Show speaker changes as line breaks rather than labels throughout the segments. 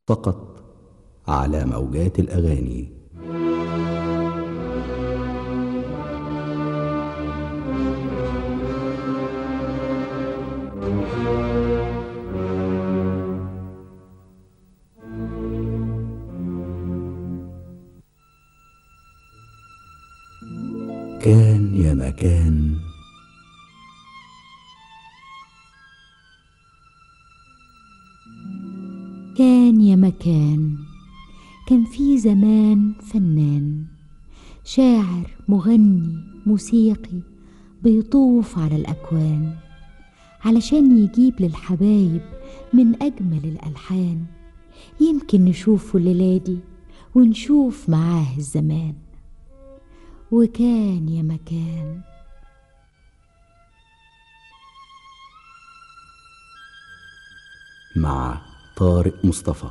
فقط على موجات الاغاني كان يا مكان
كان يا مكان كان في زمان فنان شاعر مغني موسيقي بيطوف على الأكوان علشان يجيب للحبايب من أجمل الألحان يمكن نشوفه الليلة دي ونشوف معاه الزمان وكان يا مكان
مع طارق مصطفى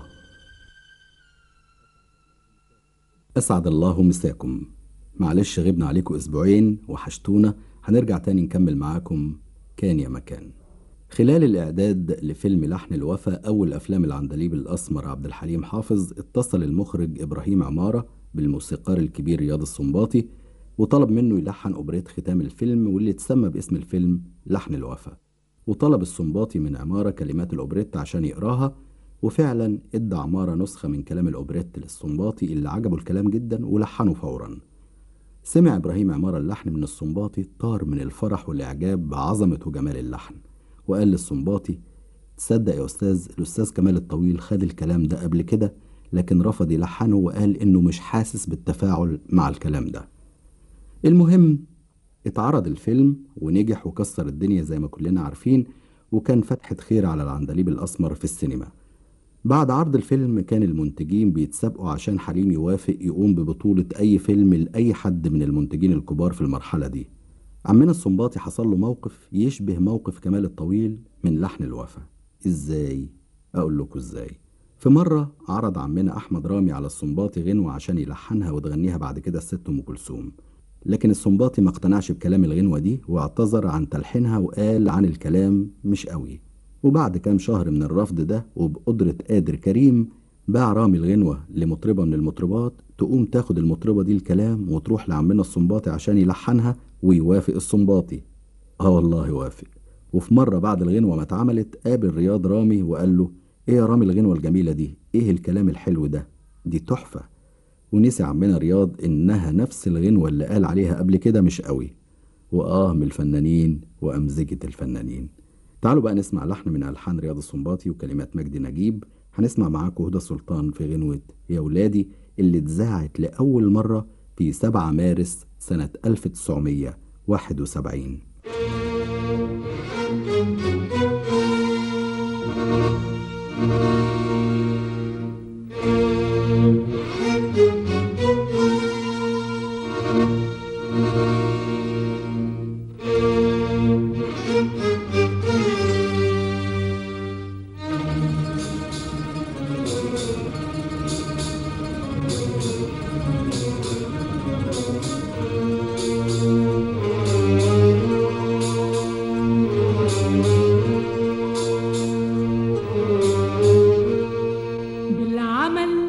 أسعد الله مساكم معلش غبنا عليكم أسبوعين وحشتونا هنرجع تاني نكمل معاكم كان يا مكان خلال الإعداد لفيلم لحن الوفا أول أفلام العندليب الأسمر عبد الحليم حافظ اتصل المخرج إبراهيم عمارة بالموسيقار الكبير رياض السنباطي وطلب منه يلحن أوبريت ختام الفيلم واللي اتسمى باسم الفيلم لحن الوفا وطلب السنباطي من عمارة كلمات الأوبريت عشان يقراها وفعلا ادى عمارة نسخة من كلام الأوبريت للسنباطي اللي عجبه الكلام جدا ولحنه فورا سمع إبراهيم عمارة اللحن من السنباطي طار من الفرح والإعجاب بعظمة وجمال اللحن وقال للسنباطي تصدق يا أستاذ الأستاذ كمال الطويل خد الكلام ده قبل كده لكن رفض يلحنه وقال إنه مش حاسس بالتفاعل مع الكلام ده المهم اتعرض الفيلم ونجح وكسر الدنيا زي ما كلنا عارفين وكان فتحة خير على العندليب الأسمر في السينما بعد عرض الفيلم كان المنتجين بيتسابقوا عشان حليم يوافق يقوم ببطولة أي فيلم لأي حد من المنتجين الكبار في المرحلة دي عمنا السنباطي حصل له موقف يشبه موقف كمال الطويل من لحن الوفا ازاي اقول لكم ازاي في مرة عرض عمنا أحمد رامي على السنباطي غنوة عشان يلحنها وتغنيها بعد كده الست أم كلثوم لكن السنباطي ما اقتنعش بكلام الغنوة دي واعتذر عن تلحينها وقال عن الكلام مش قوي وبعد كام شهر من الرفض ده وبقدرة قادر كريم باع رامي الغنوة لمطربة من المطربات تقوم تاخد المطربة دي الكلام وتروح لعمنا السنباطي عشان يلحنها ويوافق السنباطي اه والله وافق وفي مرة بعد الغنوة ما اتعملت قابل رياض رامي وقال له ايه يا رامي الغنوة الجميلة دي ايه الكلام الحلو ده دي تحفة ونسي عمنا رياض انها نفس الغنوة اللي قال عليها قبل كده مش قوي واه من الفنانين وامزجة الفنانين تعالوا بقى نسمع لحن من ألحان رياض السنباطي وكلمات مجدي نجيب هنسمع معاكم هدى سلطان في غنوة يا ولادي اللي اتذاعت لأول مرة في 7 مارس سنة 1971
بالعمل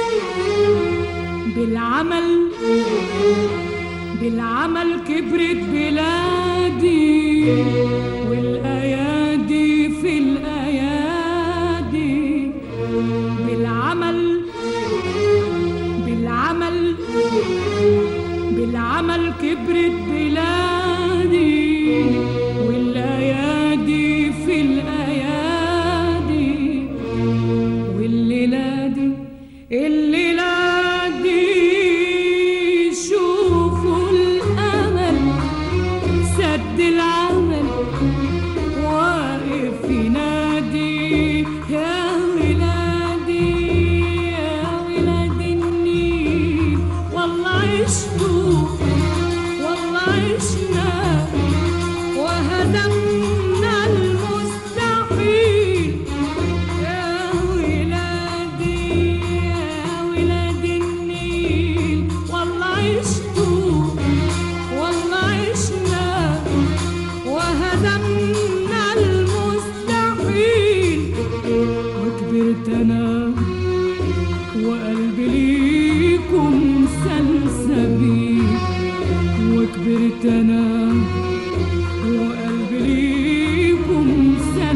بالعمل بالعمل كبرت بلادي والايادي في الايادي بالعمل بالعمل بالعمل كبرت بلادي والايادي في الايادي والليلة دي الليلة دي شوفوا الأمل سد العمل واقف ينادي يا ولادي يا ولاد النيل والله عشتوا والله عشنا وهدمنا المستحيل يا ولادي يا ولاد النيل والله عشتوا والله عشنا وهدمنا المستحيل وكبرت انا وقلبي ليكم سلسبيل وكبرت انا وقلبي ليكم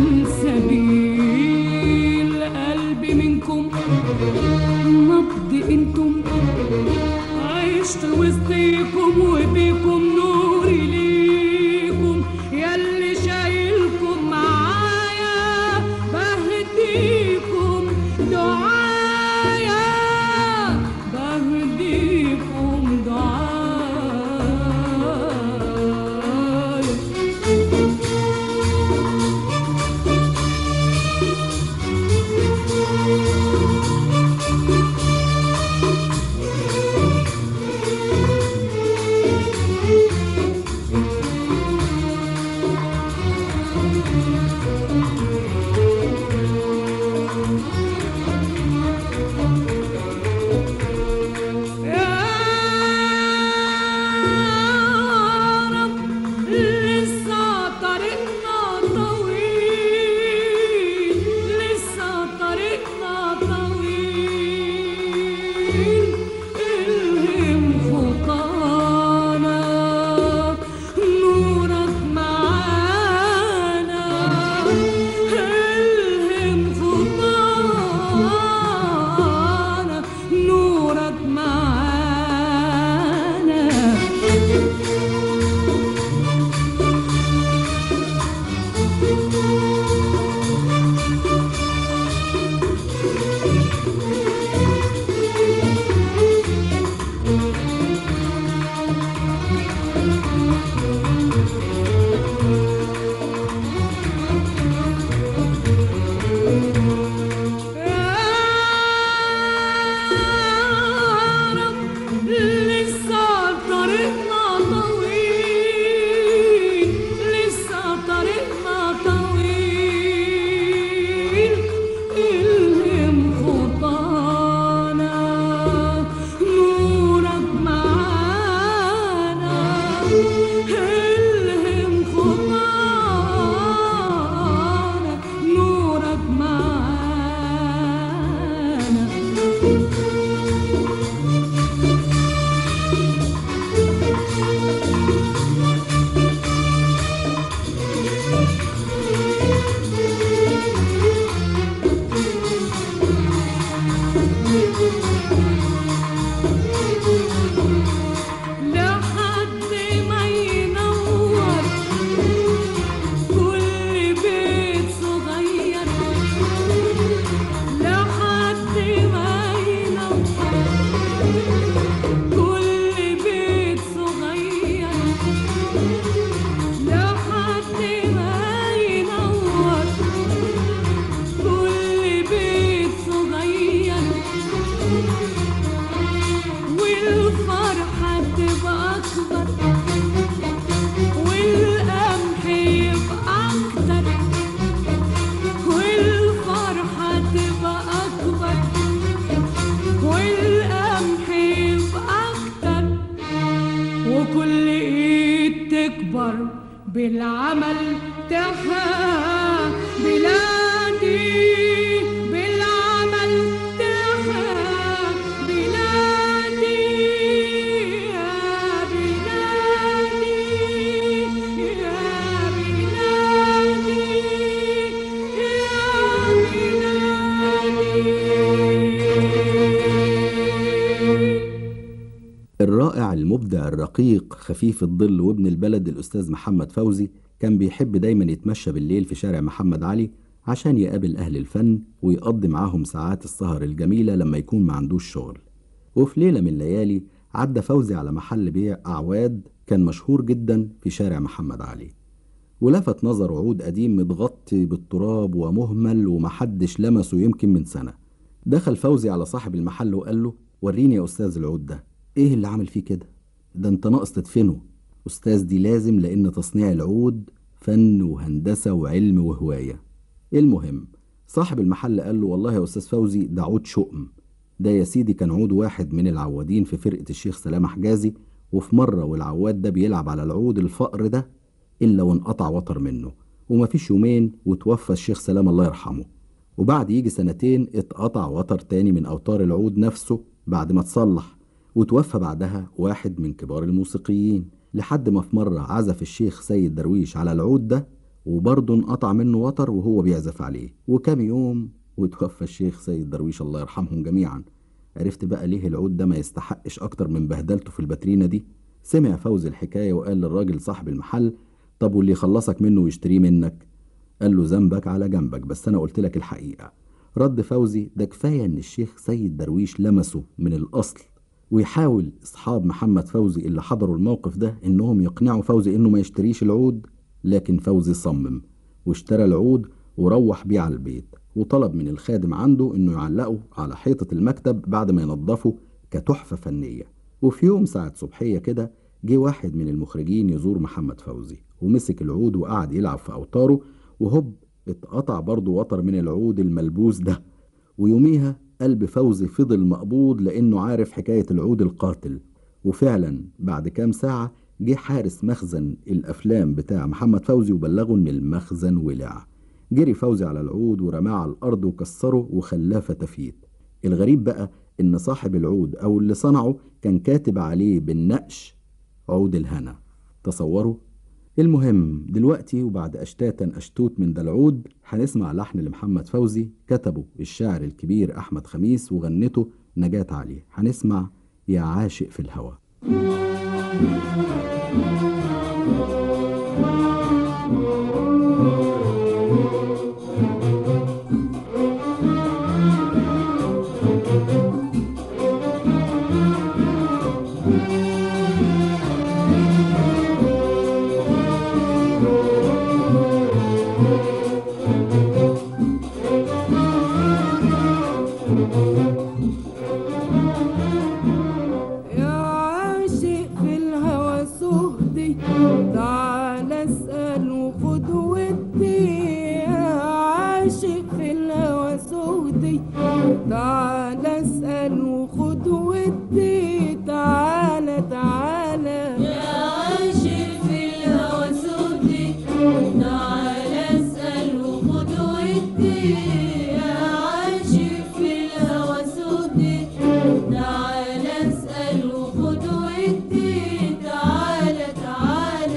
سلسبيل قلبي منكم نبض انتم عشت وسطيكم وبيكم نوري ليكم ياللي شايلكم معايا بهديكم دعايا بهديكم دعايا يا رب لسه طريقنا طويل لسه طريقنا طويل الهم خطانا نورك معانا الهم خطانا نورك معانا يا رب لسه طريقنا طويل لسه طريقنا طويل الهم خطانا نورك معانا الهم خطانا نورك معانا لحد ما ينور كل بيت صغير لحد ما ينور كل بيت صغير لحد ما ينور كل بيت صغير والفرحة تبقى أكبر والقمح يبقى أكتر والفرحة تبقى أكبر والقمح يبقى أكتر وكل إيد تكبر بالعمل تحيا بلادي بالعمل تحيا بلادي يا بلادي يا بلادي يا بلادي
الرائع المبدع الرقيق خفيف الظل وابن البلد الأستاذ محمد فوزي كان بيحب دايما يتمشى بالليل في شارع محمد علي عشان يقابل أهل الفن ويقضي معاهم ساعات السهر الجميلة لما يكون ما عندوش شغل وفي ليلة من الليالي عدى فوزي على محل بيع أعواد كان مشهور جدا في شارع محمد علي ولفت نظره عود قديم متغطي بالتراب ومهمل ومحدش لمسه يمكن من سنة دخل فوزي على صاحب المحل وقال له وريني يا أستاذ العود ده إيه اللي عمل فيه كده ده أنت ناقص تدفنه أستاذ دي لازم لأن تصنيع العود فن وهندسة وعلم وهواية المهم صاحب المحل قال له والله يا أستاذ فوزي ده عود شؤم ده يا سيدي كان عود واحد من العوادين في فرقة الشيخ سلام حجازي وفي مرة والعواد ده بيلعب على العود الفقر ده إلا وانقطع وتر منه ومفيش يومين وتوفى الشيخ سلام الله يرحمه وبعد يجي سنتين اتقطع وتر تاني من أوتار العود نفسه بعد ما اتصلح وتوفى بعدها واحد من كبار الموسيقيين لحد ما في مرة عزف الشيخ سيد درويش على العود ده وبرضه انقطع منه وتر وهو بيعزف عليه وكام يوم وتوفى الشيخ سيد درويش الله يرحمهم جميعا عرفت بقى ليه العود ده ما يستحقش أكتر من بهدلته في الباترينا دي سمع فوزي الحكاية وقال للراجل صاحب المحل طب واللي يخلصك منه ويشتريه منك قال له ذنبك على جنبك بس أنا قلت لك الحقيقة رد فوزي ده كفاية إن الشيخ سيد درويش لمسه من الأصل ويحاول أصحاب محمد فوزي اللي حضروا الموقف ده إنهم يقنعوا فوزي إنه ما يشتريش العود لكن فوزي صمم واشترى العود وروح بيه على البيت وطلب من الخادم عنده إنه يعلقه على حيطة المكتب بعد ما ينضفه كتحفة فنية وفي يوم ساعة صبحية كده جه واحد من المخرجين يزور محمد فوزي ومسك العود وقعد يلعب في أوتاره وهوب اتقطع برضه وتر من العود الملبوس ده ويوميها قلب فوزي فضل مقبوض لأنه عارف حكاية العود القاتل وفعلا بعد كام ساعة جه حارس مخزن الأفلام بتاع محمد فوزي وبلغه إن المخزن ولع جري فوزي على العود ورماه على الأرض وكسره وخلاه فتافيت الغريب بقى إن صاحب العود أو اللي صنعه كان كاتب عليه بالنقش عود الهنا تصوروا المهم دلوقتي وبعد أشتاتا أشتوت من ده العود هنسمع لحن لمحمد فوزي كتبه الشاعر الكبير أحمد خميس وغنته نجاة علي هنسمع يا عاشق في الهوى
يا عاشق في الهوى سهدي تعال اسأل وخد ودي يا عاشق في الهوى سهدي تعال اسأل وخد ودي تعال تعال
يا عاشق في الهوى سودي تعال اسأل وخد ودي يا عاشق في الهوى سودي تعال اسأل وخد ودي تعال تعال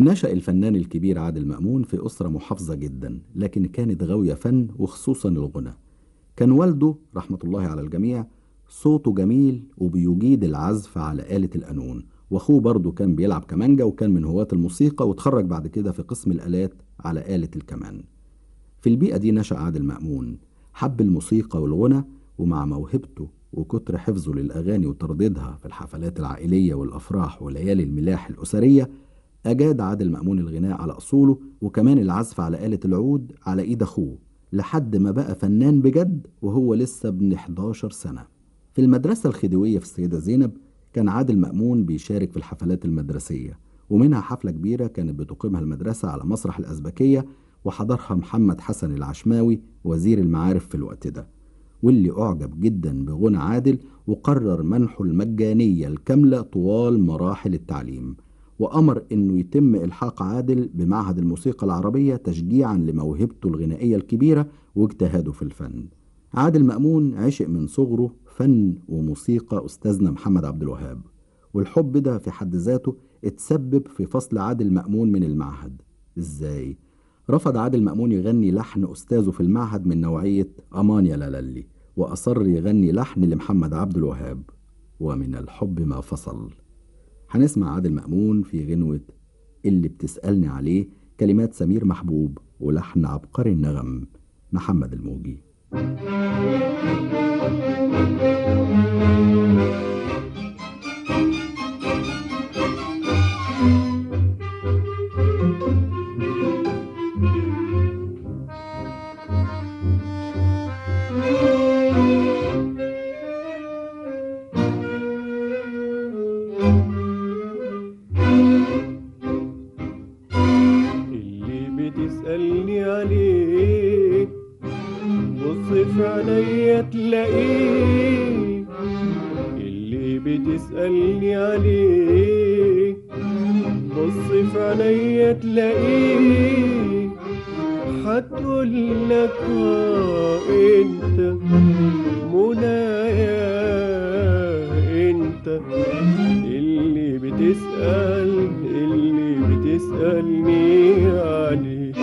نشأ الفنان الكبير عادل مأمون في أسرة محافظة جدا لكن كانت غاوية فن وخصوصا الغنى كان والده رحمة الله على الجميع صوته جميل وبيجيد العزف على آلة القانون واخوه برضه كان بيلعب كمانجا وكان من هواة الموسيقى وتخرج بعد كده في قسم الآلات على آلة الكمان في البيئة دي نشأ عادل مأمون حب الموسيقى والغنى ومع موهبته وكتر حفظه للأغاني وترديدها في الحفلات العائلية والأفراح وليالي الملاح الأسرية أجاد عادل مأمون الغناء على أصوله وكمان العزف على آلة العود على إيد أخوه لحد ما بقى فنان بجد وهو لسه ابن 11 سنة في المدرسة الخديوية في السيدة زينب كان عادل مأمون بيشارك في الحفلات المدرسية ومنها حفلة كبيرة كانت بتقيمها المدرسة على مسرح الأزبكية وحضرها محمد حسن العشماوي وزير المعارف في الوقت ده واللي أعجب جدا بغنى عادل وقرر منحه المجانية الكاملة طوال مراحل التعليم وأمر إنه يتم إلحاق عادل بمعهد الموسيقى العربية تشجيعا لموهبته الغنائية الكبيرة واجتهاده في الفن عادل مأمون عشق من صغره فن وموسيقى أستاذنا محمد عبد الوهاب والحب ده في حد ذاته اتسبب في فصل عادل مأمون من المعهد إزاي؟ رفض عادل مأمون يغني لحن أستاذه في المعهد من نوعية أمان يا لالي وأصر يغني لحن لمحمد عبد الوهاب ومن الحب ما فصل هنسمع عادل مأمون في غنوة اللي بتسألني عليه كلمات سمير محبوب ولحن عبقري النغم محمد الموجي
اللي بتسألني عليه بص في عينيا تلاقيه اللي بتسألني عليه بص في عينيا تلاقيه هتقول لك اه انت منايا انت اللي بتسأل اللي بتسألني عليه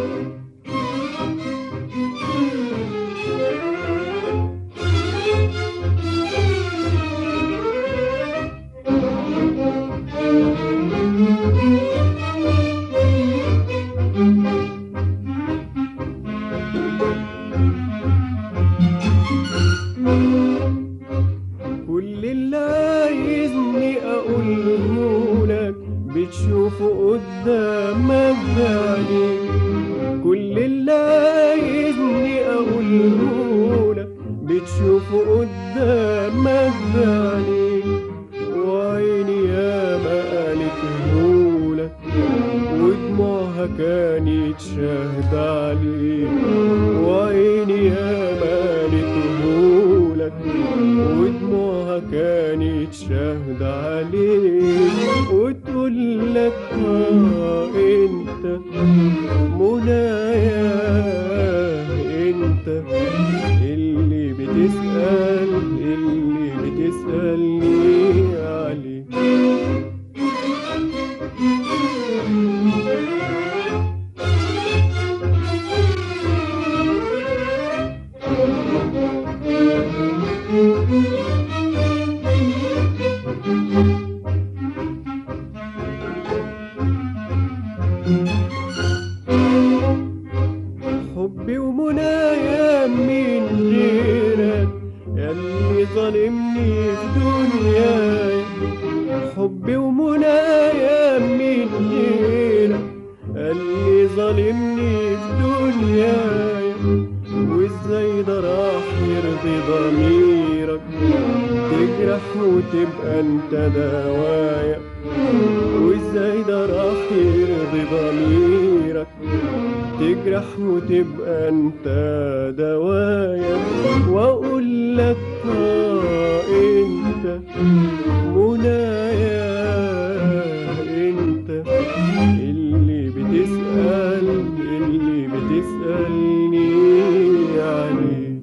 كل اللي عايزني اقوله لك بتشوفه قدامك بعينيك كل اللي عايزني اقوله لك بتشوفه قدامك بعينيك وعيني ياما قالتهولك ودموعها كانت شاهد عليك وعيني ياما قالتهولك ودموعها كانت شاهد عليك وتقول لك اه انت منايا انت اللي بتسأل اللي بتسألني عليه حبي ومنايا من غيرك ياللي ظالمني في دنياي حبي ومنايا من غيرك اللي ظالمني في دنياي وازاي ده راح يرضي ضميرك تجرح وتبقى انت دوايا وازاي ده راح يرضي ضميرك تجرح وتبقى انت دوايا واقول لك اه انت منايا انت اللي بتسأل اللي بتسألني عليه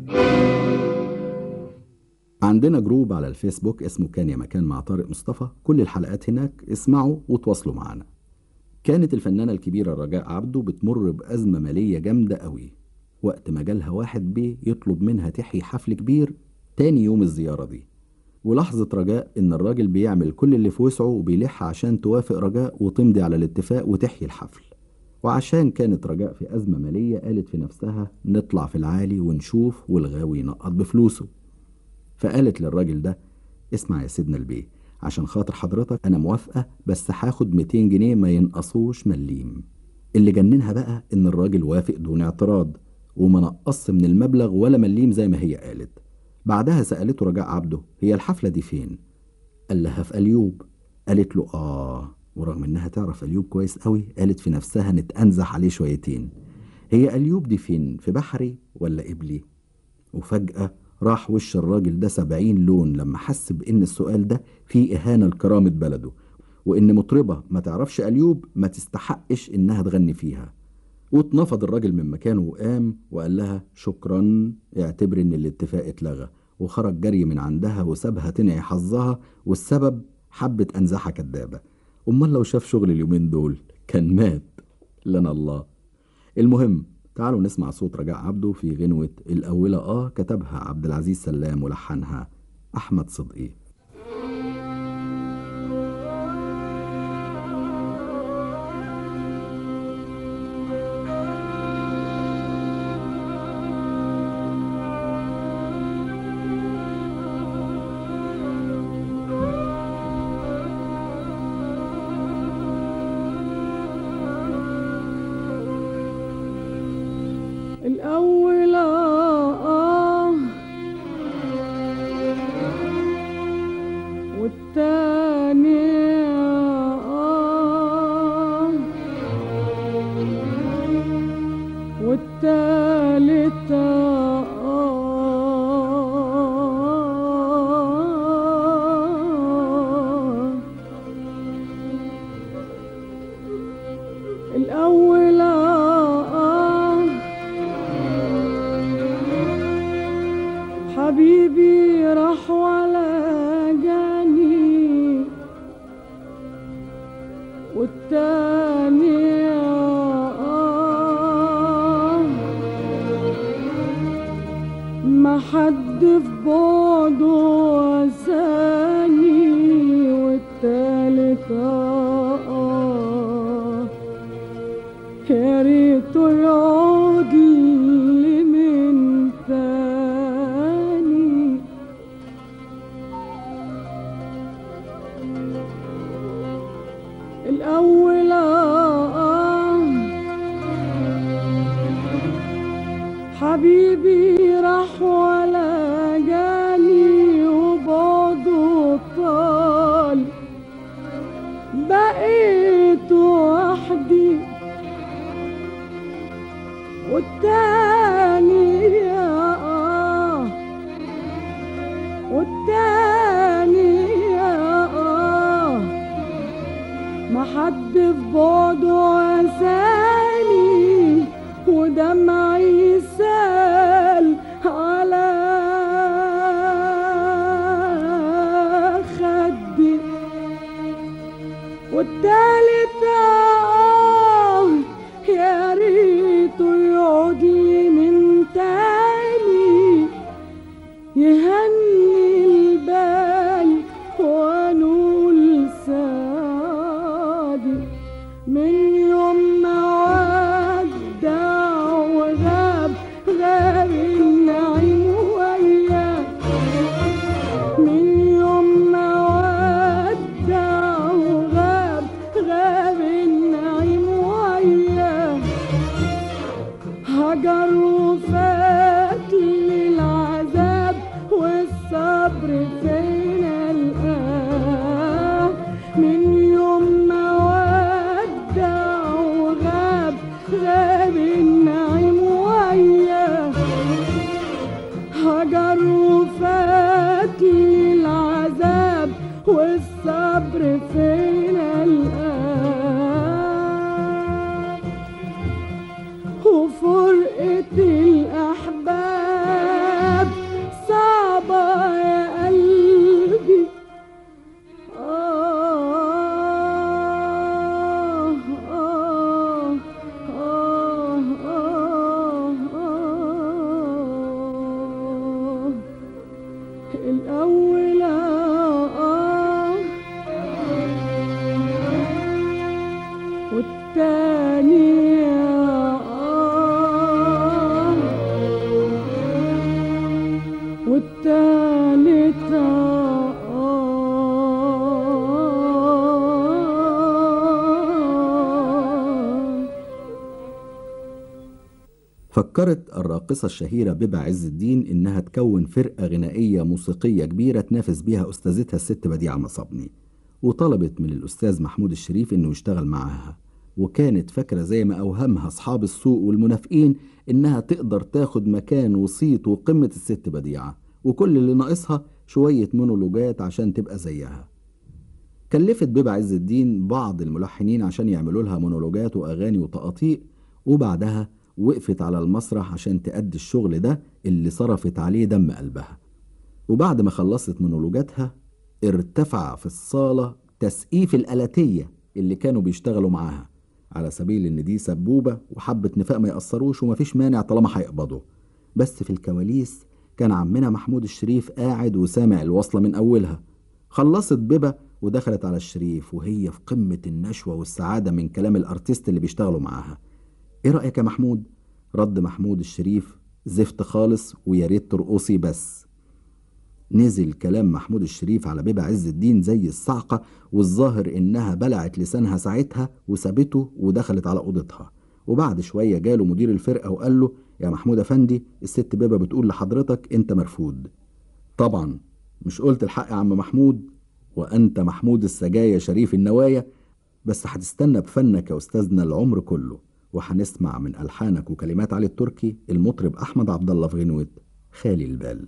عندنا جروب على الفيسبوك اسمه كان يا مكان مع طارق مصطفى كل الحلقات هناك اسمعوا وتواصلوا معنا كانت الفنانة الكبيرة رجاء عبده بتمر بأزمة مالية جامدة قوي وقت ما جالها واحد بيه يطلب منها تحيي حفل كبير تاني يوم الزيارة دي ولاحظت رجاء إن الراجل بيعمل كل اللي في وسعه وبيلح عشان توافق رجاء وتمضي على الاتفاق وتحيي الحفل وعشان كانت رجاء في أزمة مالية قالت في نفسها نطلع في العالي ونشوف والغاوي ينقط بفلوسه فقالت للراجل ده اسمع يا سيدنا البيه عشان خاطر حضرتك أنا موافقة بس هاخد 200 جنيه ما ينقصوش مليم اللي جننها بقى إن الراجل وافق دون اعتراض وما نقص من المبلغ ولا مليم زي ما هي قالت بعدها سألته رجاء عبده هي الحفلة دي فين؟ قال لها في أليوب قالت له آه ورغم إنها تعرف أليوب كويس قوي قالت في نفسها نتأنزح عليه شويتين هي أليوب دي فين؟ في بحري ولا قبلي؟ وفجأة راح وش الراجل ده سبعين لون لما حس بإن السؤال ده فيه إهانة لكرامة بلده وإن مطربة ما تعرفش أليوب ما تستحقش إنها تغني فيها واتنفض الراجل من مكانه وقام وقال لها شكرا اعتبر إن الاتفاق اتلغى وخرج جري من عندها وسابها تنعي حظها والسبب حبة أنزحة كدابة أمال لو شاف شغل اليومين دول كان مات لنا الله المهم تعالوا نسمع صوت رجاء عبده في غنوة الأولى آه كتبها عبد العزيز سلام ولحنها أحمد صدقي
الأول آه والتاني آه والتالت آه الأول آه حبيبي راح ولا جاني والتاني آه ما حد في بعده وساني والتالت آه يا ريته يعود لي من تاني الأول آه حبيبي راح ولا جاني وبعده طال بقيت وحدي والتاني يا آه والتاني يا آه ما حد في بعده عساني ودمعي سال على خدي والتالت آه يا ريته يقعد لي من تاني يهني البال وانول سادي من يوم ما ودع وغاب غاب النعيم وياه من يوم ما ودع وغاب غاب النعيم والتانية آه والتالتة آه
فكرت الراقصة الشهيرة بيبة عز الدين إنها تكون فرقة غنائية موسيقية كبيرة تنافس بيها أستاذتها الست بديعة مصابني وطلبت من الأستاذ محمود الشريف إنه يشتغل معاها وكانت فاكرة زي ما أوهمها أصحاب السوق والمنافقين إنها تقدر تاخد مكان وصيت وقمة الست بديعة وكل اللي ناقصها شوية مونولوجات عشان تبقى زيها كلفت بيبة عز الدين بعض الملحنين عشان يعملوا لها مونولوجات وأغاني وتقاطيع وبعدها وقفت على المسرح عشان تأدي الشغل ده اللي صرفت عليه دم قلبها وبعد ما خلصت مونولوجاتها ارتفع في الصالة تسقيف الآلاتية اللي كانوا بيشتغلوا معاها على سبيل ان دي سبوبة وحبة نفاق ما يأثروش ومفيش مانع طالما هيقبضوا بس في الكواليس كان عمنا محمود الشريف قاعد وسامع الوصلة من أولها خلصت بيبة ودخلت على الشريف وهي في قمة النشوة والسعادة من كلام الأرتيست اللي بيشتغلوا معاها ايه رأيك يا محمود؟ رد محمود الشريف زفت خالص ويا ريت ترقصي بس نزل كلام محمود الشريف على بيبة عز الدين زي الصعقة والظاهر إنها بلعت لسانها ساعتها وسابته ودخلت على أوضتها وبعد شوية جاله مدير الفرقة وقال له يا محمود أفندي الست بيبة بتقول لحضرتك أنت مرفوض طبعا مش قلت الحق يا عم محمود وأنت محمود السجايا شريف النوايا بس هتستنى بفنك يا أستاذنا العمر كله وهنسمع من ألحانك وكلمات علي التركي المطرب أحمد عبد الله في غنوة خالي البال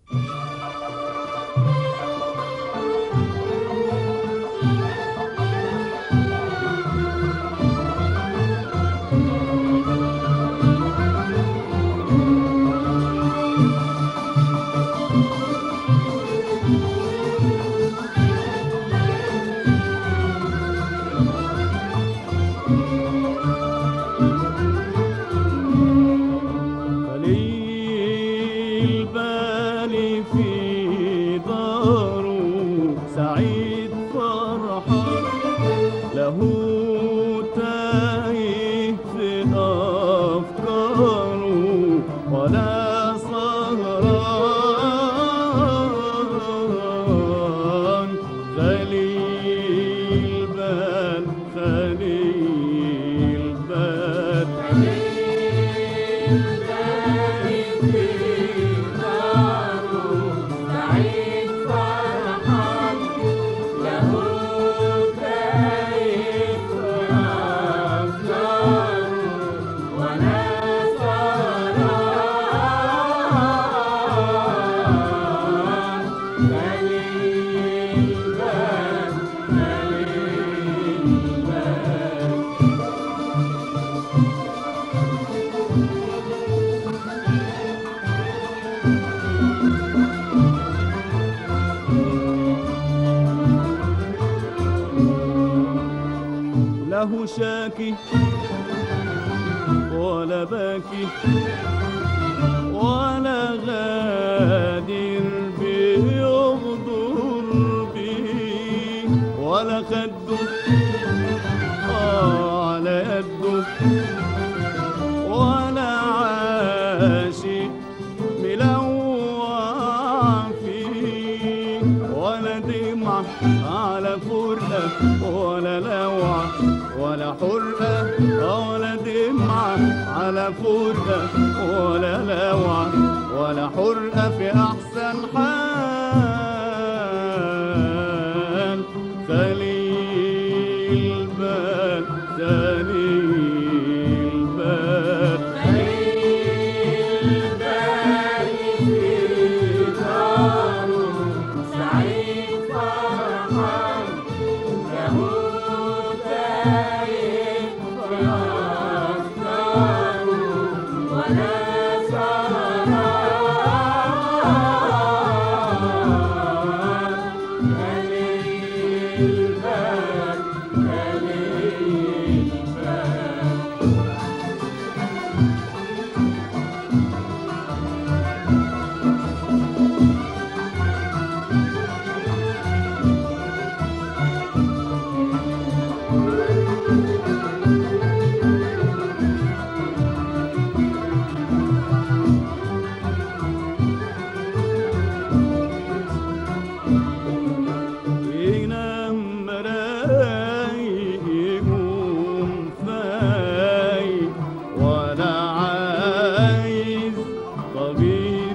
خليل بالي في داره سعيد فرحان له تايه في أفكاره ولا سهران خليل بال خليل بال له شاكي ولا باكي ولا غادر بيغدر بيه ولا خده آه على يده ولا عاشق ملوع فيه ولا دمع على فرقة ولا لوعة ولا حرقة ولا دمع على فرقة ولا لوعة ولا حرقة في أحسن حال خليل بال خليل بال يقوم فايق ولا عايز طبيب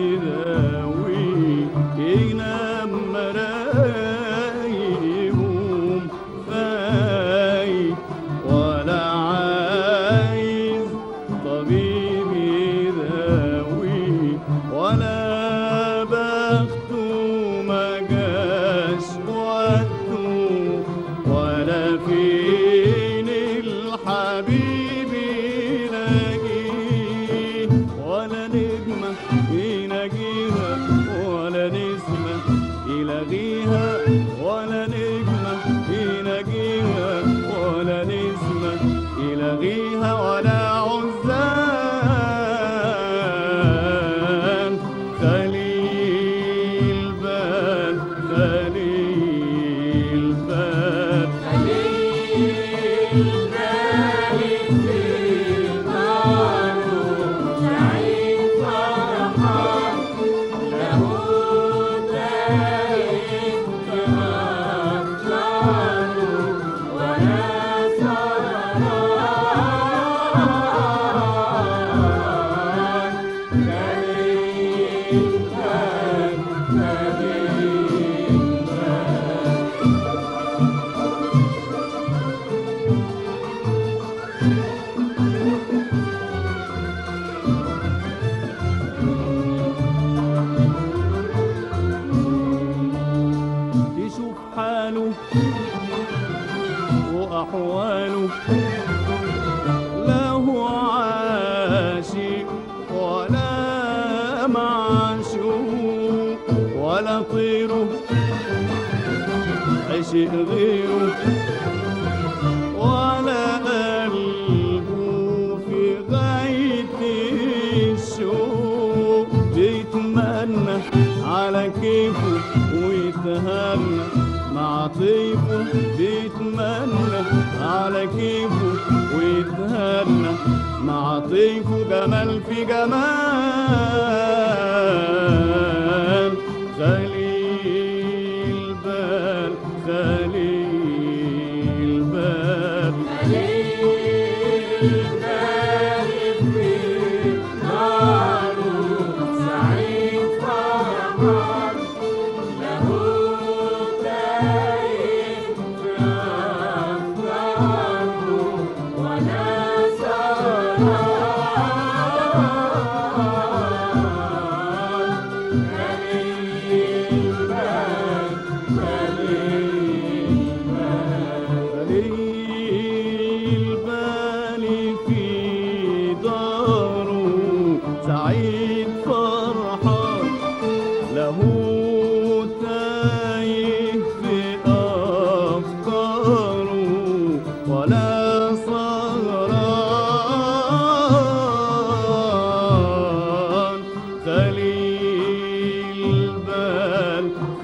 يداوي ينام مرايق يقوم فايق ولا عايز طبيب يداوي ولا بخته ما جاش وقته ولا فين الحبيب يلاقيه ولا نجمة يناجيها ولا نسمة يلاقيها ولا نجمة يناجيها ولا نسمة يلاقيها ولا عزان خليل بال خليل بال يشوف حاله وأحواله لا هو عاشق ولا معشوق ولا طيره عشق غيره ولا قلبه في غاية الشوق بيتمنى على كيفه ويتهنى مع طيبه بيتمنى على كيفه ويتهنى مع طيبه جمال في جمال خليل بال خليل بال خليل بالي في داره سعيد فرحان له تايه في أفكاره ولا سهران خليل بال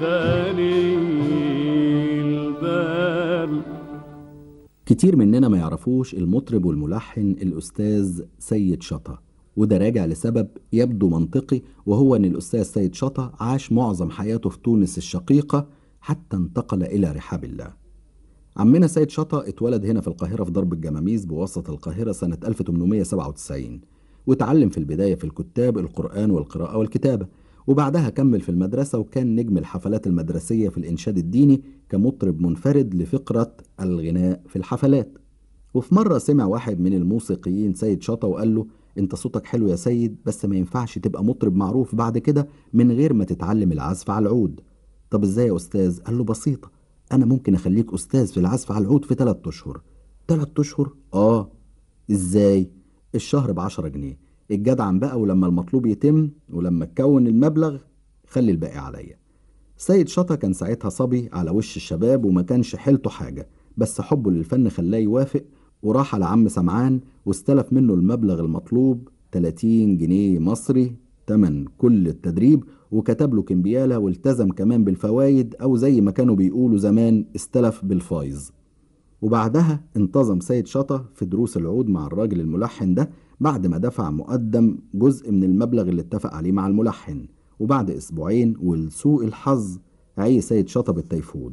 خليل بال
كتير مننا ما يعرفوش المطرب والملحن الأستاذ سيد شطة وده راجع لسبب يبدو منطقي وهو أن الأستاذ سيد شطة عاش معظم حياته في تونس الشقيقة حتى انتقل إلى رحاب الله عمنا سيد شطة اتولد هنا في القاهرة في ضرب الجماميس بوسط القاهرة سنة 1897 وتعلم في البداية في الكتاب القرآن والقراءة والكتابة وبعدها كمل في المدرسة وكان نجم الحفلات المدرسية في الإنشاد الديني كمطرب منفرد لفقرة الغناء في الحفلات وفي مرة سمع واحد من الموسيقيين سيد شطة وقال له انت صوتك حلو يا سيد بس ما ينفعش تبقى مطرب معروف بعد كده من غير ما تتعلم العزف على العود طب ازاي يا استاذ قال له بسيطة انا ممكن اخليك استاذ في العزف على العود في 3 اشهر 3 اشهر اه ازاي الشهر بعشرة جنيه الجدعن بقى ولما المطلوب يتم ولما تكون المبلغ خلي الباقي عليا سيد شطة كان ساعتها صبي على وش الشباب وما كانش حيلته حاجة بس حبه للفن خلاه يوافق وراح على عم سمعان واستلف منه المبلغ المطلوب 30 جنيه مصري تمن كل التدريب وكتب له كمبيالة والتزم كمان بالفوايد أو زي ما كانوا بيقولوا زمان استلف بالفايز وبعدها انتظم سيد شطة في دروس العود مع الراجل الملحن ده بعد ما دفع مقدم جزء من المبلغ اللي اتفق عليه مع الملحن وبعد أسبوعين ولسوء الحظ عي سيد شطة بالتيفود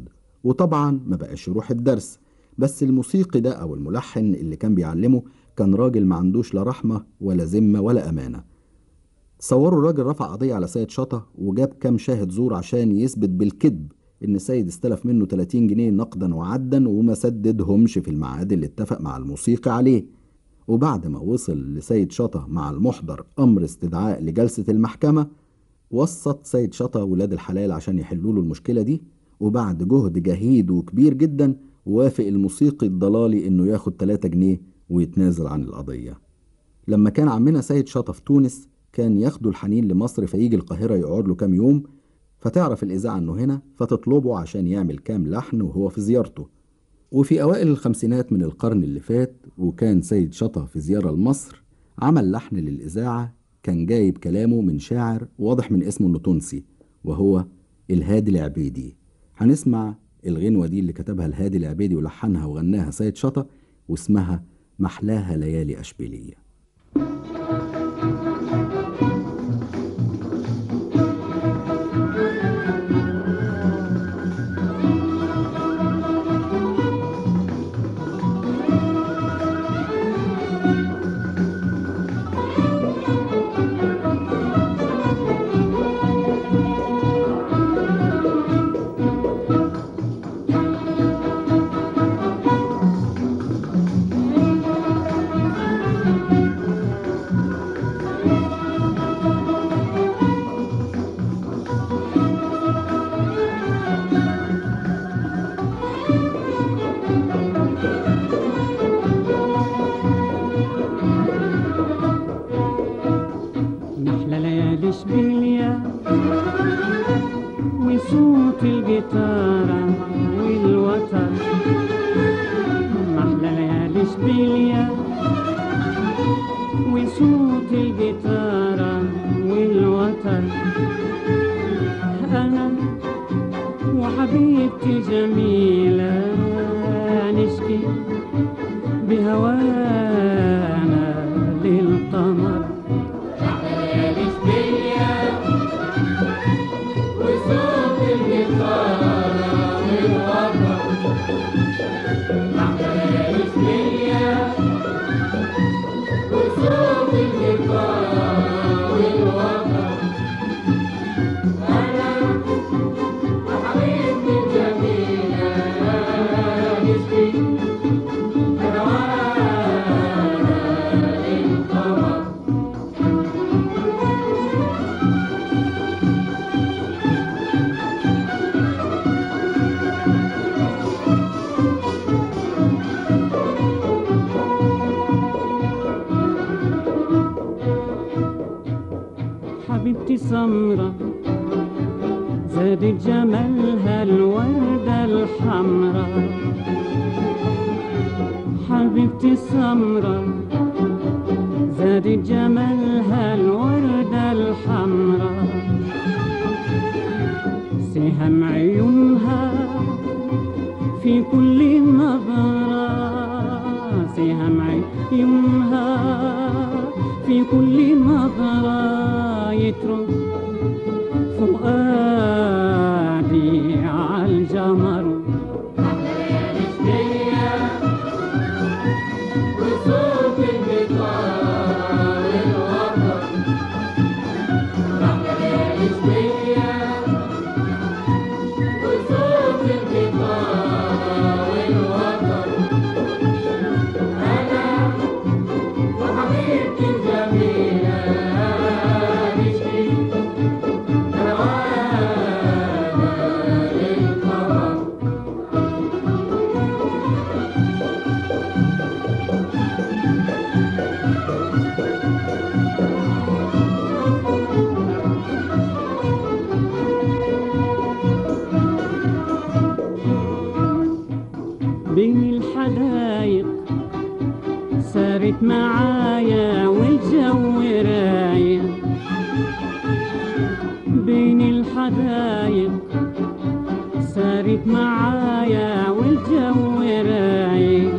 وطبعا ما بقاش يروح الدرس بس الموسيقي ده أو الملحن اللي كان بيعلمه كان راجل ما عندوش لا رحمة ولا ذمة ولا أمانة تصوروا الراجل رفع قضية على سيد شطة وجاب كام شاهد زور عشان يثبت بالكذب إن السيد استلف منه 30 جنيه نقدا وعدا وما سددهمش في الميعاد اللي اتفق مع الموسيقي عليه وبعد ما وصل لسيد شطة مع المحضر أمر استدعاء لجلسة المحكمة وسط سيد شطة ولاد الحلال عشان يحلوا له المشكلة دي وبعد جهد جهيد وكبير جدا وافق الموسيقي الضلالي إنه ياخد 3 جنيه ويتنازل عن القضية لما كان عمنا سيد شطة في تونس كان ياخده الحنين لمصر فيجي القاهرة يقعد له كام يوم فتعرف الإذاعة إنه هنا فتطلبه عشان يعمل كام لحن وهو في زيارته وفي أوائل الخمسينات من القرن اللي فات وكان سيد شطة في زيارة لمصر عمل لحن للإذاعة كان جايب كلامه من شاعر واضح من اسمه إنه تونسي وهو الهادي العبيدي هنسمع الغنوة دي اللي كتبها الهادي العبيدي ولحنها وغناها سيد شطة واسمها محلاها ليالي أشبيلية
محلى ليالي اشبيليا وصوت الجيتارة والوتر محلى ليالي اشبيليا وصوت الجيتارة والوتر أنا وحبيبتي الجميلة نشكي بهوانا للقمر حبيبتي سمرة زادت جمالها الوردة الحمراء حبيبتي سمرة زادت جمالها الوردة الحمراء سهم عيونها في كل نظرة سهم عيونها في كل نظرة يترك فؤادي عالجمر بين الحدايق سارت معايا والجو رايق بين الحدايق سارت معايا والجو رايق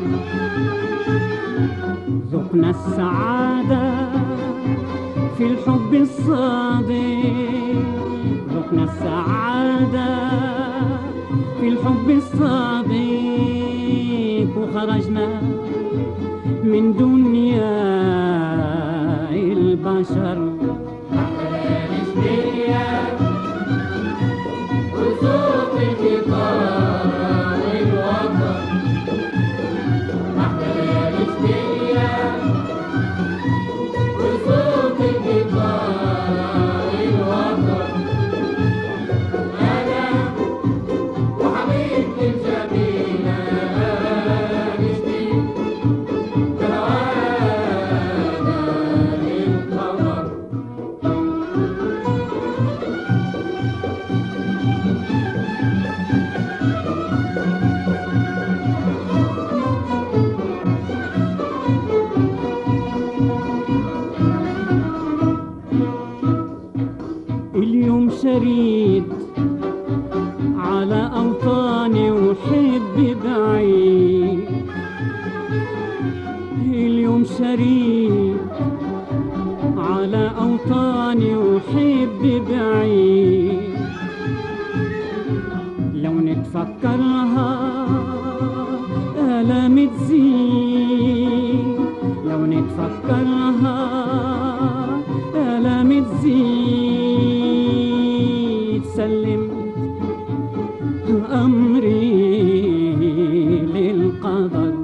ذقنا السعادة في الحب الصادق ذقنا السعادة في الحب الحب الصادق وخرجنا من دنيا البشر اليوم شريد على أوطاني وحب بعيد اليوم شريد على أوطاني وحب بعيد لو نتفكرها آلام تزيد لو نتفكرها آلام تزيد سلمت أمري للقدر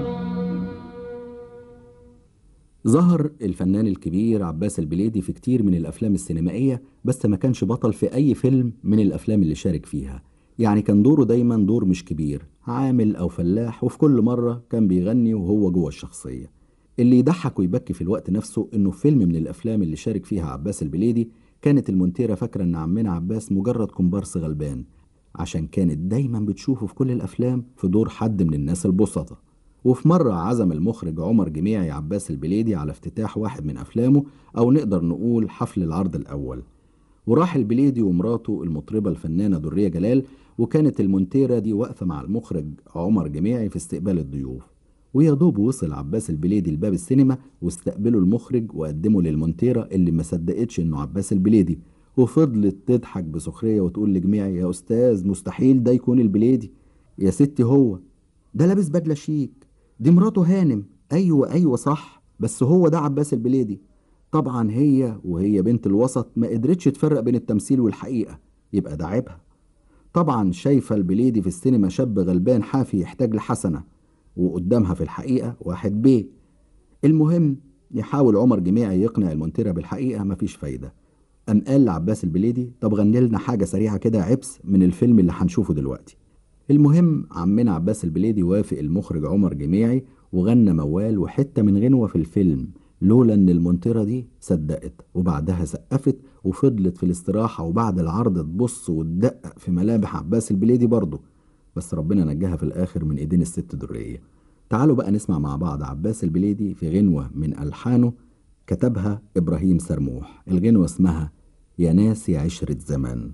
ظهر الفنان الكبير عباس البليدي في كتير من الأفلام السينمائية بس ما كانش بطل في أي فيلم من الأفلام اللي شارك فيها يعني كان دوره دايما دور مش كبير عامل أو فلاح وفي كل مرة كان بيغني وهو جوه الشخصية اللي يضحك ويبكي في الوقت نفسه إنه في فيلم من الأفلام اللي شارك فيها عباس البليدي كانت المونتيرة فاكرة إن عمنا عباس مجرد كومبارس غلبان عشان كانت دايما بتشوفه في كل الأفلام في دور حد من الناس البسطة وفي مرة عزم المخرج عمر جميعي عباس البليدي على افتتاح واحد من أفلامه أو نقدر نقول حفل العرض الأول وراح البليدي ومراته المطربة الفنانة درية جلال وكانت المونتيرة دي واقفة مع المخرج عمر جميعي في استقبال الضيوف ويا دوب وصل عباس البليدي لباب السينما واستقبله المخرج وقدمه للمونتيرة اللي ما صدقتش انه عباس البليدي وفضلت تضحك بسخرية وتقول لجميعي يا أستاذ مستحيل ده يكون البليدي يا ستي هو ده لابس بدلة شيك دي مراته هانم أيوة أيوة صح بس هو ده عباس البليدي طبعا هي وهي بنت الوسط ما قدرتش تفرق بين التمثيل والحقيقة يبقى ده عيبها طبعا شايفة البليدي في السينما شاب غلبان حافي يحتاج لحسنة وقدامها في الحقيقة واحد بيه المهم يحاول عمر جميعي يقنع المونتيرة بالحقيقة مفيش فايدة قام قال لعباس البليدي طب غني لنا حاجة سريعة كده عبس من الفيلم اللي هنشوفه دلوقتي المهم عمنا عباس البليدي وافق المخرج عمر جميعي وغنى موال وحتة من غنوة في الفيلم لولا ان المونتيرة دي صدقت وبعدها سقفت وفضلت في الاستراحة وبعد العرض تبص وتدقق في ملامح عباس البليدي برضه بس ربنا نجاها في الآخر من إيدين الست درية تعالوا بقى نسمع مع بعض عباس البليدي في غنوة من ألحانه كتبها إبراهيم سرموح الغنوة اسمها يا ناس يا عشرة زمان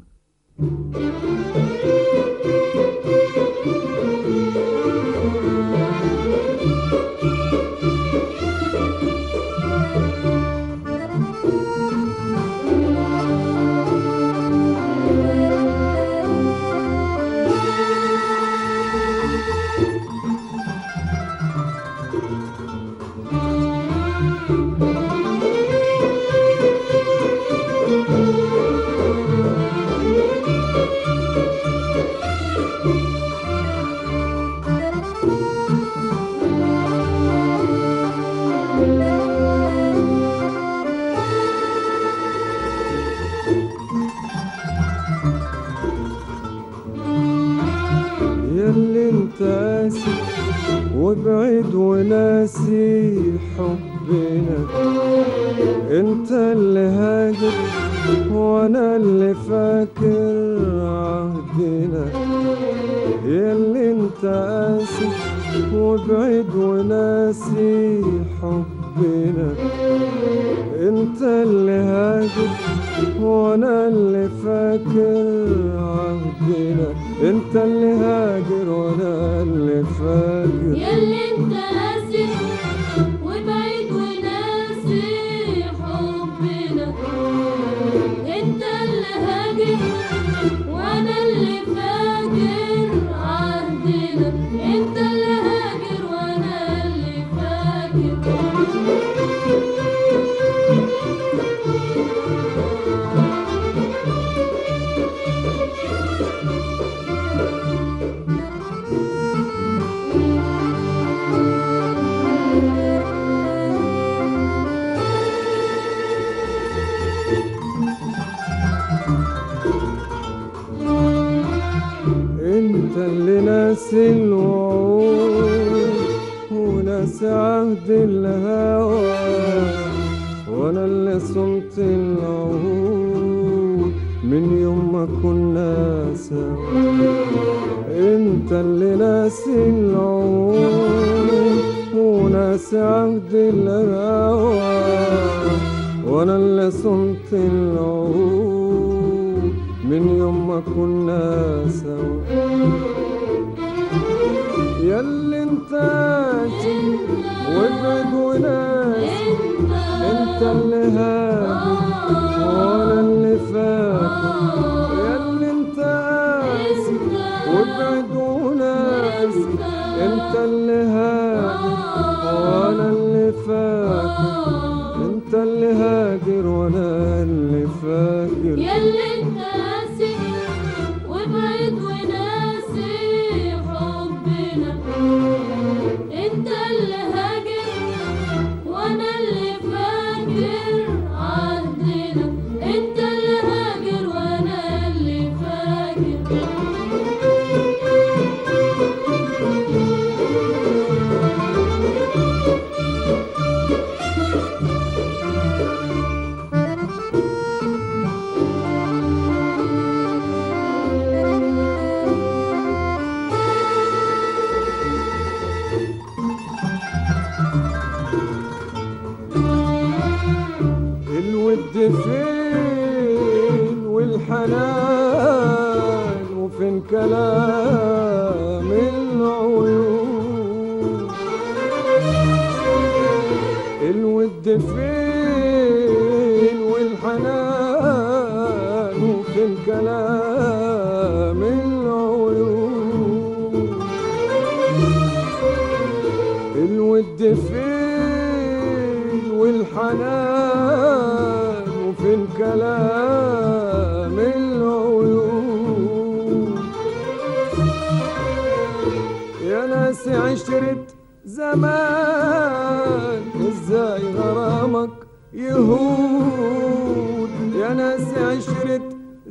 ياللي انت قاسي وبعيد وناسي حبنا انت اللي هاجر وانا اللي فاكر عهدنا ياللي انت قاسي وبعيد وناسي حبنا انت اللي هاجر وانا اللي فاكر عهدنا انت اللي هاجر وانا اللي فاكر
ياللي انت قاسي وبعيد وناسي حبنا انت اللي هاجر وانا اللي فاكر
الوعود وناس عهد الهوى وانا اللي صمت العهود من يوم ما كنا سوا انت اللي ناسي العهود وناس عهد الهوى وانا اللي صمت العهود من يوم ما كنا سوا ياللي انت عاشق وابعد وناسي انت اللي هادي وانا اللي فاكر ياللي انت قاسي وابعد وناسي انت اللي هادي وانا اللي فاكر انت اللي هاجر وانا اللي فاكر
ياللي انت قاسي وابعد وناسي حبنا انت اللي هاجر وانا اللي فاكر عهدنا انت اللي هاجر وانا اللي فاكر
الود فين والحنان وفين كلام العيون الود فين والحنان وفين كلام العيون الود فين والحنان وفين كلام العيون يا ناس عشرة زمان ازاي غرامك يهود يا ناس عشرة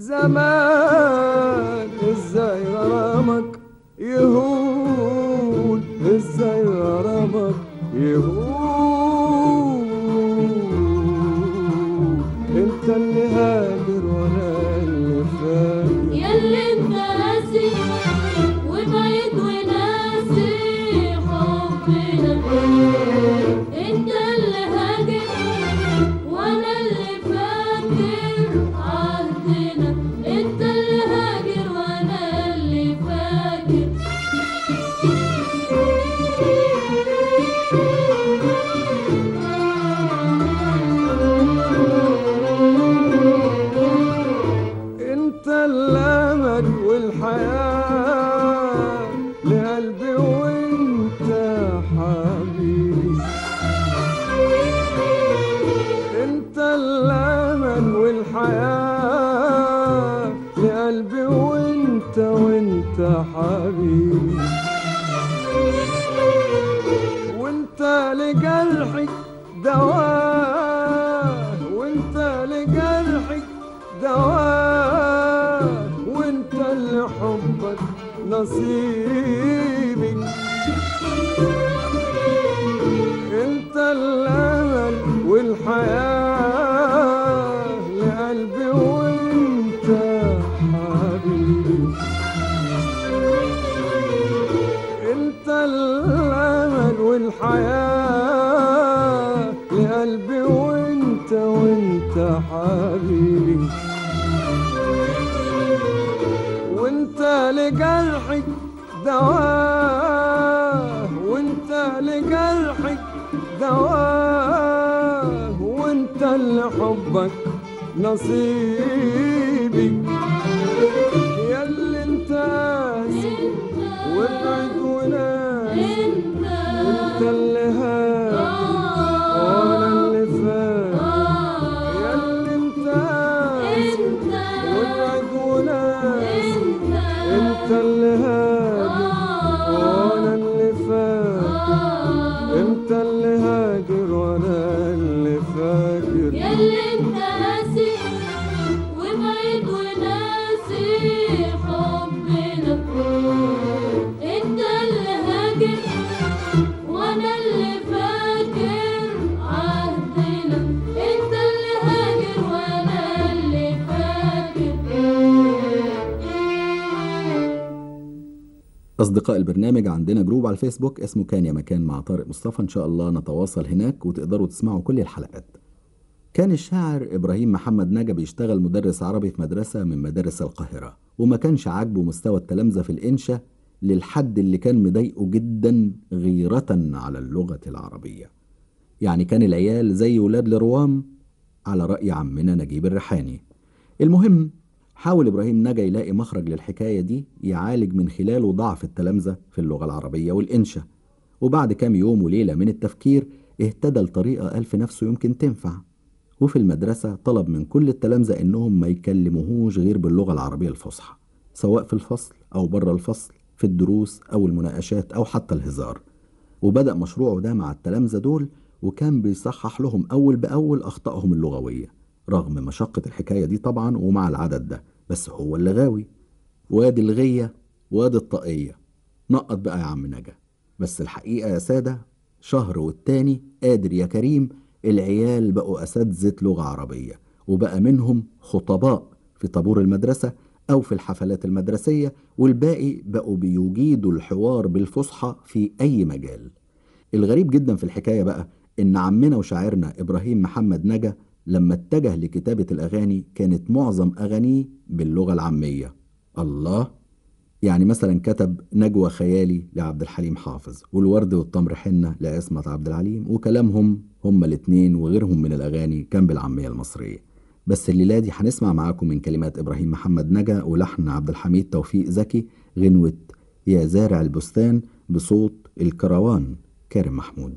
زمان ازاي غرامك يهود ازاي غرامك يهود انت اللي هاجر وانا اللي فاكر
ياللي انت قاسي وبعيد وناسي حبنا انت اللي هاجر وانا اللي فاكر عهدنا انت اللي هاجر وانا اللي فاكر
انت الامل والحياه لقلبي وانت حبيبي انت الامل والحياه لقلبي وانت وانت حبيبي وانت لجرحي دواء وانت لجرحي دواء وانت اللي حبك نصيبي انت الامل والحياه لقلبي وانت حبيبي انت الامل والحياه لقلبي وانت وانت حبيبي وانت لجرحي دواء وانت لجرحي دواء وانت اللي حبك نصيبي ياللي انت قاسي وابعد وناسي انت اللي هادي وانا اللي فاكر ياللي انت قاسي وابعد وناسي انت اللي هادي وانا اللي فاكر انت اللي هاجر وانا اللي فاكر
ياللي انت قاسي وبعيد وناسي حبنا انت اللي
أصدقاء البرنامج عندنا جروب على الفيسبوك اسمه كان يا مكان مع طارق مصطفى إن شاء الله نتواصل هناك وتقدروا تسمعوا كل الحلقات كان الشاعر إبراهيم محمد نجا بيشتغل مدرس عربي في مدرسة من مدارس القاهرة وما كانش عاجبه مستوى التلامذة في الإنشاء للحد اللي كان مضايقه جدا غيرة على اللغة العربية يعني كان العيال زي ولاد لروام على رأي عمنا نجيب الريحاني المهم حاول إبراهيم نجا يلاقي مخرج للحكاية دي يعالج من خلاله ضعف التلامذة في اللغة العربية والإنشاء وبعد كام يوم وليلة من التفكير اهتدى لطريقة قال في نفسه يمكن تنفع وفي المدرسة طلب من كل التلامذة إنهم ما يكلموهوش غير باللغة العربية الفصحى سواء في الفصل أو بره الفصل في الدروس أو المناقشات أو حتى الهزار وبدأ مشروعه ده مع التلامذة دول وكان بيصحح لهم أول بأول أخطائهم اللغوية رغم مشقة الحكاية دي طبعا ومع العدد ده بس هو اللي غاوي وادي الغية وادي الطاقية نقط بقى يا عم نجا بس الحقيقة يا سادة شهر والتاني قادر يا كريم العيال بقوا أساتذة لغة عربية وبقى منهم خطباء في طابور المدرسة أو في الحفلات المدرسية والباقي بقوا بيجيدوا الحوار بالفصحى في أي مجال الغريب جدا في الحكاية بقى إن عمنا وشاعرنا إبراهيم محمد نجا لما اتجه لكتابة الأغاني كانت معظم أغانيه باللغة العامية الله يعني مثلا كتب نجوى خيالي لعبد الحليم حافظ والورد والتمر حنة لعصمت عبد العليم وكلامهم هما الاتنين وغيرهم من الأغاني كان بالعامية المصرية بس الليلة دي هنسمع معاكم من كلمات إبراهيم محمد نجا ولحن عبد الحميد توفيق زكي غنوة يا زارع البستان بصوت الكروان كارم محمود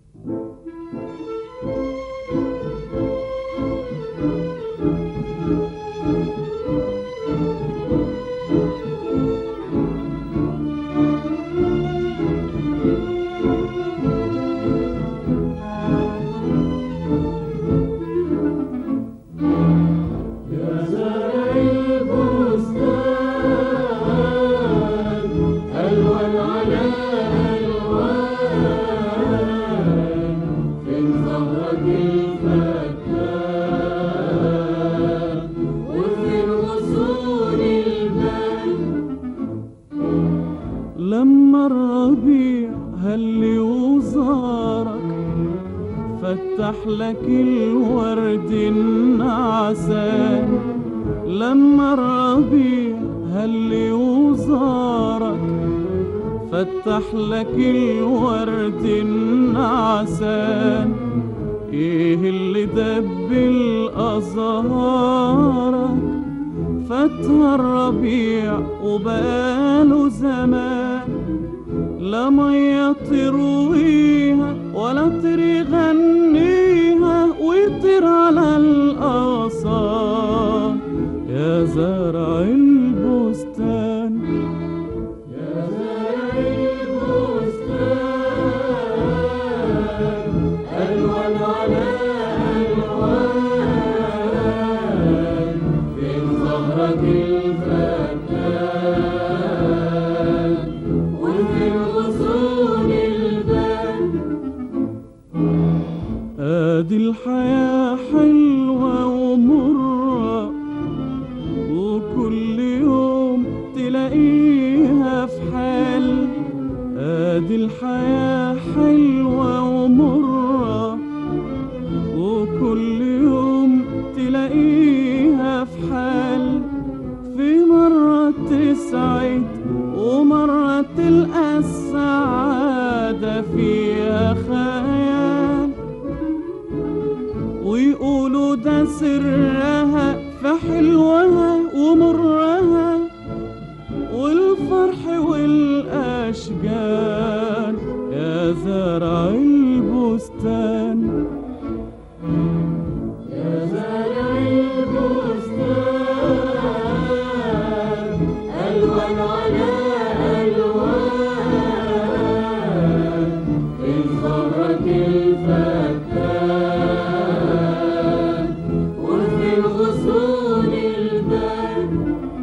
ألوان على ألوان فين ظهرك الفتان وفين غصون البان
لما الربيع هلي وزارك فتح لك الورد النعسان لما الربيع هلي وزارك فتح لك الورد النعسان ايه اللي دب الازهارك فتح الربيع وبقاله زمان لا مية ترويها ولا تري غنيها ويطير على الأغصان يا زرع البستان
يا زارع البستان ألوان على ألوان فين ظهرك الفتان وفين غصون البان
ادي الحياة حلوة ومرة وكل يوم تلاقيها في حال ادي الحياة حلوة ومرة وكل يوم تلاقيها في حال في مرة تسعد ومرة تلقى السعادة فيها خيال ويقولوا ده سرها في حلوها ومرها والفرح والأشجار يا زرع البستان
يا زارع البستان ألوان على ألوان فين ظهرك الفتان وفين غصون البان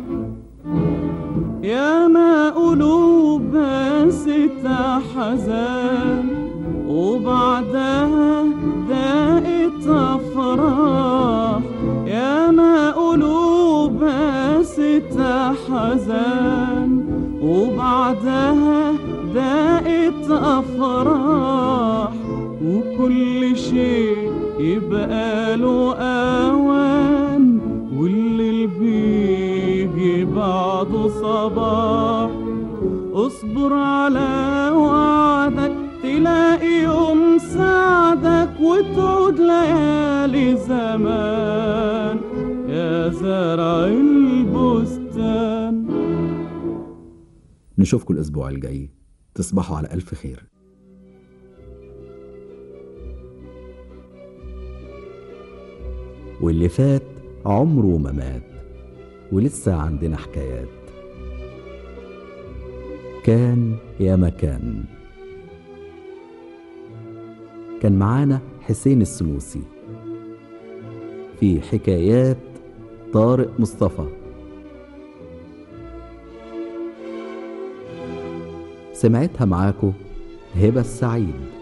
يا ما قلوب ست حزان وبعدها دقت أفراح يا ما قلوب ست حزان وبعدها وبعدها دقت أفراح وكل شيء يبقى له أوان والليل بيجي بعده صباح اصبر على وعدك تلاقي يوم سعدك وتعود ليالي زمان يا زرع البستان
نشوفكم الأسبوع الجاي تصبحوا على ألف خير واللي فات عمره ما مات ولسه عندنا حكايات كان يا مكان كان معانا حسين السنوسي في حكايات طارق مصطفى سمعتها معاكو هبة السعيد